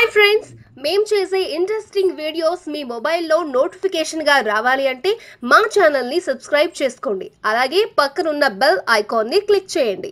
hi friends మేం చేసే interesting videos మీ మొబైల్లో నోటిఫికేషన్గా రావాలి అంటే మా ఛానల్ని సబ్స్క్రైబ్ చేసుకోండి అలాగే పక్కనున్న బెల్ ఐకాన్ని క్లిక్ చేయండి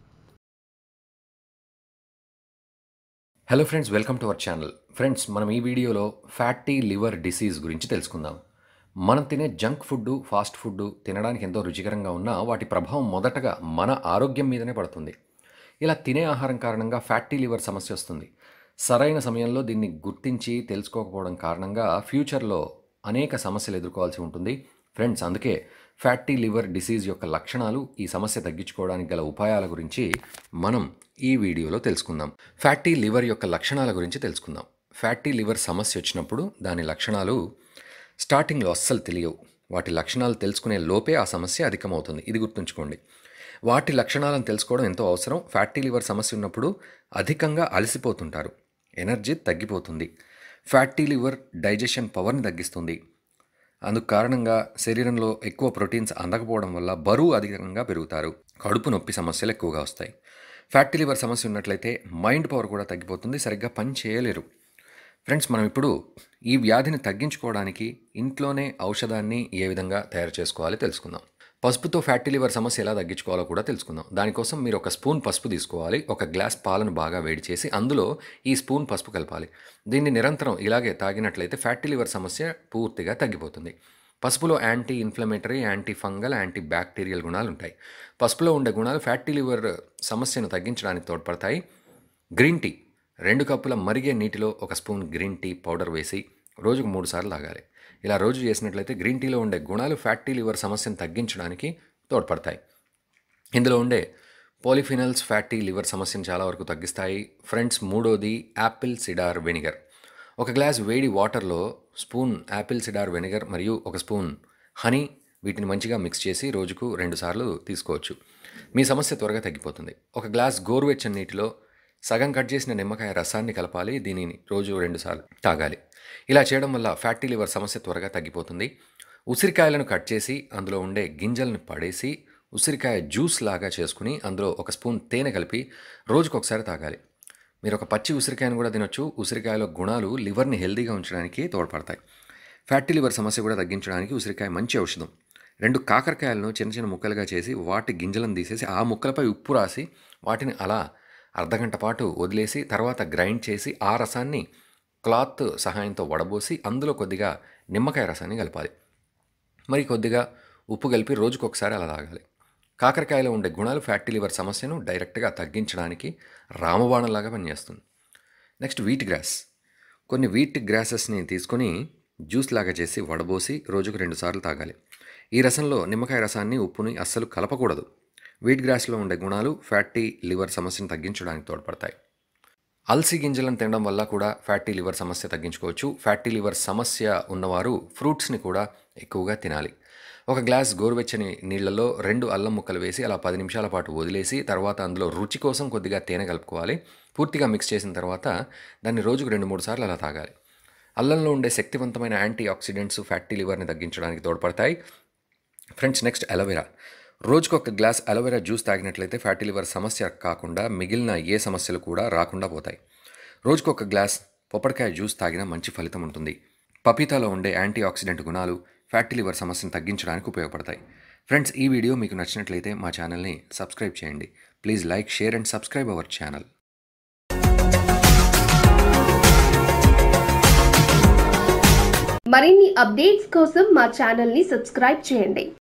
hello friends welcome to our channel friends మనం ఈ వీడియోలో ఫ్యాటీ లివర్ డిసీజ్ గురించి తెలుసుకుందాం మనం తినే జంక్ ఫుడ్ ఫాస్ట్ ఫుడ్ తినడానికి ఎంతో రుచికరంగా ఉన్నా వాటి ప్రభావం మొదటగా మన ఆరోగ్యం మీదనే పడుతుంది ఇలా తినే ఆహారం కారణంగా ఫ్యాటీ లివర్ సమస్య వస్తుంది సరైన సమయంలో దీన్ని గుర్తించి తెలుసుకోకపోవడం కారణంగా ఫ్యూచర్లో అనేక సమస్యలు ఎదుర్కోవాల్సి ఉంటుంది ఫ్రెండ్స్ అందుకే ఫ్యాటీ లివర్ డిసీజ్ యొక్క లక్షణాలు ఈ సమస్య తగ్గించుకోవడానికి గల ఉపాయాల గురించి మనం ఈ వీడియోలో తెలుసుకుందాం ఫ్యాటీ లివర్ యొక్క లక్షణాల గురించి తెలుసుకుందాం ఫ్యాటీ లివర్ సమస్య వచ్చినప్పుడు దాని లక్షణాలు స్టార్టింగ్లో అస్సలు తెలియవు వాటి లక్షణాలు తెలుసుకునే లోపే ఆ సమస్య అధికమవుతుంది ఇది గుర్తుంచుకోండి వాటి లక్షణాలను తెలుసుకోవడం ఎంతో అవసరం ఫ్యాటీ లివర్ సమస్య ఉన్నప్పుడు అధికంగా అలసిపోతుంటారు ఎనర్జీ తగ్గిపోతుంది ఫ్యాటీ లివర్ డైజెషన్ పవర్ని తగ్గిస్తుంది అందుకు కారణంగా శరీరంలో ఎక్కువ ప్రోటీన్స్ అందకపోవడం వల్ల బరువు అధికంగా పెరుగుతారు కడుపు నొప్పి సమస్యలు ఎక్కువగా వస్తాయి ఫ్యాటీ లివర్ సమస్య ఉన్నట్లయితే మైండ్ పవర్ కూడా తగ్గిపోతుంది సరిగ్గా పని చేయలేరు ఫ్రెండ్స్ మనం ఇప్పుడు ఈ వ్యాధిని తగ్గించుకోవడానికి ఇంట్లోనే ఔషధాన్ని ఏ విధంగా తయారు చేసుకోవాలి తెలుసుకుందాం పసుపుతో ఫ్యాటీ లివర్ సమస్య ఎలా తగ్గించుకోవాలో కూడా తెలుసుకుందాం దానికోసం మీరు ఒక స్పూన్ పసుపు తీసుకోవాలి ఒక గ్లాస్ పాలను బాగా వేడి చేసి అందులో ఈ స్పూన్ పసుపు కలపాలి దీన్ని నిరంతరం ఇలాగే తాగినట్లయితే ఫ్యాటీ లివర్ సమస్య పూర్తిగా తగ్గిపోతుంది పసుపులో anti inflammatory anti fungal anti bacterial గుణాలు ఉంటాయి పసుపులో ఉండే గుణాలు ఫ్యాటీ లివర్ సమస్యను తగ్గించడానికి తోడ్పడతాయి గ్రీన్ టీ రెండు కప్పుల మరిగే నీటిలో ఒక స్పూన్ గ్రీన్ టీ పౌడర్ వేసి రోజుకు మూడు సార్లు తాగాలి ఇలా రోజు చేసినట్లయితే గ్రీన్ టీలో ఉండే గుణాలు ఫ్యాటీ లివర్ సమస్యను తగ్గించడానికి తోడ్పడతాయి ఇందులో ఉండే పోలిఫినల్స్ ఫ్యాటీ లివర్ సమస్యను చాలా వరకు తగ్గిస్తాయి ఫ్రెండ్స్ మూడోది యాపిల్ సిడార్ వెనిగర్ ఒక గ్లాస్ వేడి వాటర్లో స్పూన్ యాపిల్ సిడార్ వెనిగర్ మరియు ఒక స్పూన్ హనీ వీటిని మంచిగా మిక్స్ చేసి రోజుకు రెండు సార్లు తీసుకోవచ్చు మీ సమస్య త్వరగా తగ్గిపోతుంది ఒక గ్లాస్ గోరువెచ్చని నీటిలో సగం కట్ చేసిన నిమ్మకాయ రసాన్ని కలపాలి దీనిని రోజు రెండుసార్లు తాగాలి ఇలా చేయడం వల్ల ఫ్యాటీ లివర్ సమస్య త్వరగా తగ్గిపోతుంది ఉసిరికాయలను కట్ చేసి అందులో ఉండే గింజలను పడేసి ఉసిరికాయ జ్యూస్ లాగా చేసుకుని అందులో ఒక స్పూన్ తేనె కలిపి రోజుకు ఒకసారి తాగాలి మీరు ఒక పచ్చి ఉసిరికాయను కూడా తినొచ్చు ఉసిరికాయలో గుణాలు లివర్ని హెల్దీగా ఉంచడానికి తోడ్పడతాయి ఫ్యాటీ లివర్ సమస్య కూడా తగ్గించడానికి ఉసిరికాయ మంచి ఔషధం రెండు కాకరకాయలను చిన్న చిన్న ముక్కలుగా చేసి వాటి గింజలను తీసేసి ఆ ముక్కలపై ఉప్పు రాసి వాటిని అలా అర్ధగంట పాటు వదిలేసి తర్వాత గ్రైండ్ చేసి ఆ రసాన్ని క్లాత్ సహాయంతో వడబోసి అందులో కొద్దిగా నిమ్మకాయ రసాన్ని కలపాలి మరి కొద్దిగా ఉప్పు కలిపి రోజుకు ఒకసారి అలా తాగాలి కాకరకాయలో ఉండే గుణాలు ఫ్యాటీ లివర్ సమస్యను డైరెక్ట్గా తగ్గించడానికి రామబాణంలాగా పనిచేస్తుంది నెక్స్ట్ వీట్ గ్రాస్ కొన్ని వీట్ గ్రాసెస్ని తీసుకొని జ్యూస్ లాగా చేసి వడబోసి రోజుకు రెండు సార్లు తాగాలి ఈ రసంలో నిమ్మకాయ రసాన్ని ఉప్పుని అస్సలు కలపకూడదు వీట్ గ్రాస్లో ఉండే గుణాలు ఫ్యాటీ లివర్ సమస్యను తగ్గించడానికి తోడ్పడతాయి అల్సి గింజలను తినడం వల్ల కూడా ఫ్యాటీ లివర్ సమస్య తగ్గించుకోవచ్చు ఫ్యాటీ లివర్ సమస్య ఉన్నవారు ఫ్రూట్స్ని కూడా ఎక్కువగా తినాలి ఒక గ్లాస్ గోరువెచ్చని నీళ్లలో రెండు అల్లం ముక్కలు వేసి అలా పది నిమిషాల పాటు వదిలేసి తర్వాత అందులో రుచి కోసం కొద్దిగా తేనె కలుపుకోవాలి పూర్తిగా మిక్స్ చేసిన తర్వాత దాన్ని రోజుకు రెండు మూడు సార్లు అలా తాగాలి అల్లంలో ఉండే శక్తివంతమైన యాంటీ ఆక్సిడెంట్స్ ఫ్యాటీ లివర్ని తగ్గించడానికి తోడ్పడతాయి ఫ్రెండ్స్ నెక్స్ట్ అలోవెరా రోజుకు ఒక గ్లాస్ అలోవెరా జ్యూస్ తాగినట్లయితే ఫ్యాటీ లివర్ సమస్య కాకుండా మిగిలిన ఏ సమస్యలు కూడా రాకుండా పోతాయి రోజుకు ఒక గ్లాస్ పొప్పడికాయ జ్యూస్ తాగినా మంచి ఫలితం ఉంటుంది పపీతాలో ఉండే యాంటీ ఆక్సిడెంట్ గుణాలు ఫ్యాటీ లివర్ సమస్యను తగ్గించడానికి ఉపయోగపడతాయి ఫ్రెండ్స్ ఈ వీడియో మీకు నచ్చినట్లయితే మా ఛానల్ని సబ్స్క్రైబ్ చేయండి please like share and subscribe our channel మరిన్ని అప్డేట్స్ కోసం మా ఛానల్ని సబ్స్క్రైబ్ చేయండి